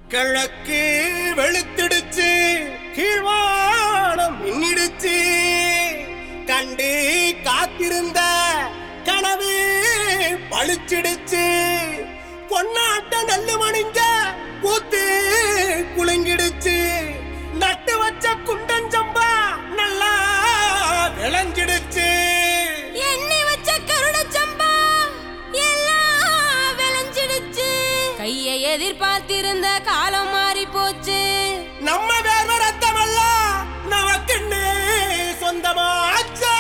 கிழக்கு வெளுத்திடுச்சு கீழ்வானம் மின்னிடுச்சு கண்டு காத்திருந்த கனவு பளிச்சிடுச்சு பொன்னாட்ட நல்லு மணிஞ்ச கூத்து குலுங்கிடுச்சு நட்டு வச்ச குண்டஞ்சம்பா நல்லா விளைஞ்சிடுச்சு எண்ணி வச்ச கருடச் சம்பா எல்லாம் விளைஞ்சிடுச்சு கையை எதிர்பார்த்திருந்த காலம் மாறி போச்சு நம்ம வேர்வ ரத்தமெல்லாம் நமக்குன்னு சொந்தமாச்சே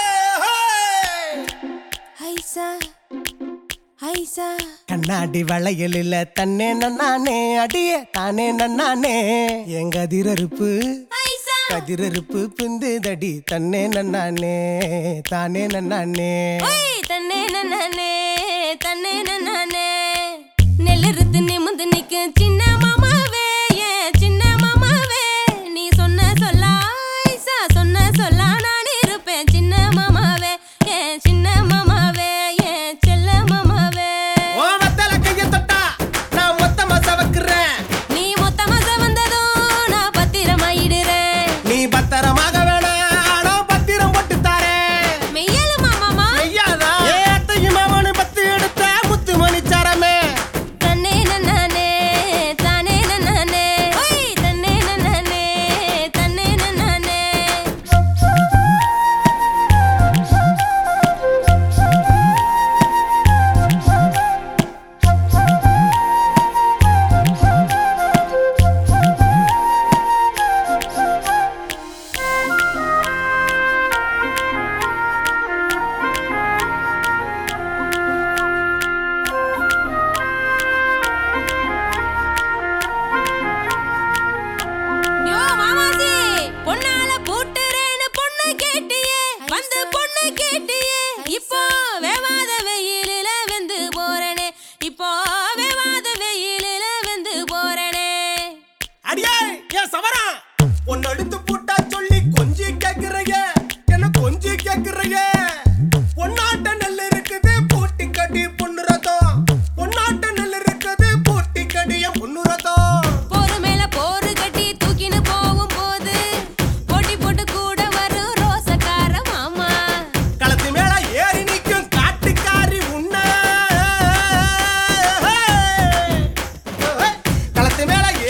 ஐசா ஐசா கண்ணாடி வளையலில் தன்னே நன்னானே அடியே தானே நன்னானே எங்க அதிரறுப்பு ஐசா கதிரறுப்பு பிந்துதடி தன்னே நன்னானே தானே நன்னானே ஓய் தன்னே நன்னானே தன்னே நன்னானே நெல்லிருத்து நிமிந்து நிக்க சின்ன மாமாவே ஏன் சின்ன மாமாவே நீ சொன்ன சொல்லா ஐசா சொன்ன சொல்லா நான் இருப்பேன் சின்ன மாமாவே ஏன் சின்ன மாமாவே ஏன் செல்ல மாமாவே ஓ வத்தல கைய தொட்டா நான் மொத்தமா சவக்குறேன் நீ மொத்தமா வந்ததும் நான் பத்திரமாயிடுறேன் நீ பத்திரமாக வேணா நான் பத்திரம் போட்டு தாரேன் மெய்யலுமா மாமா ஐயாதா ஏ அத்தையும் மாமனு பத்து எடுத்த முத்து மணிச்சாரமே தன்னே நன்னானே தானே நன்னானே ஓய் தன்னே நன்னானே தன்னே நன்னானே யோ மாமாசி பொண்ணால பூட்டுறேன்னு பொண்ணு கேட்டியே வந்து பொண்ணு கேட்டியே இப்போ வேவாத வெயிலில வெந்து போறனே இப்போ வேவாத வெயிலில வெந்து போறனே அடியே ஏன் சவரா உன்னை எடுத்து போட்டா சொல்லி கொஞ்சி கேக்குறைய என்ன கொஞ்சி கேக்குறைய பொன்னாட்ட நெல் இருக்குது பூட்டி கடி பொண்ணு ரதம் பொன்னாட்ட நெல் இருக்குது பூட்டி கடிய பொண்ணு ரதம் போரு மேல போரு கட்டி தூக்கின்னு போகும் போது போட்டி போட்டு கூட வரும் ரோசக்கார மாமா களத்து மேல ஏறி நிக்கும் காட்டுக்காரி உன்ன களத்து மேல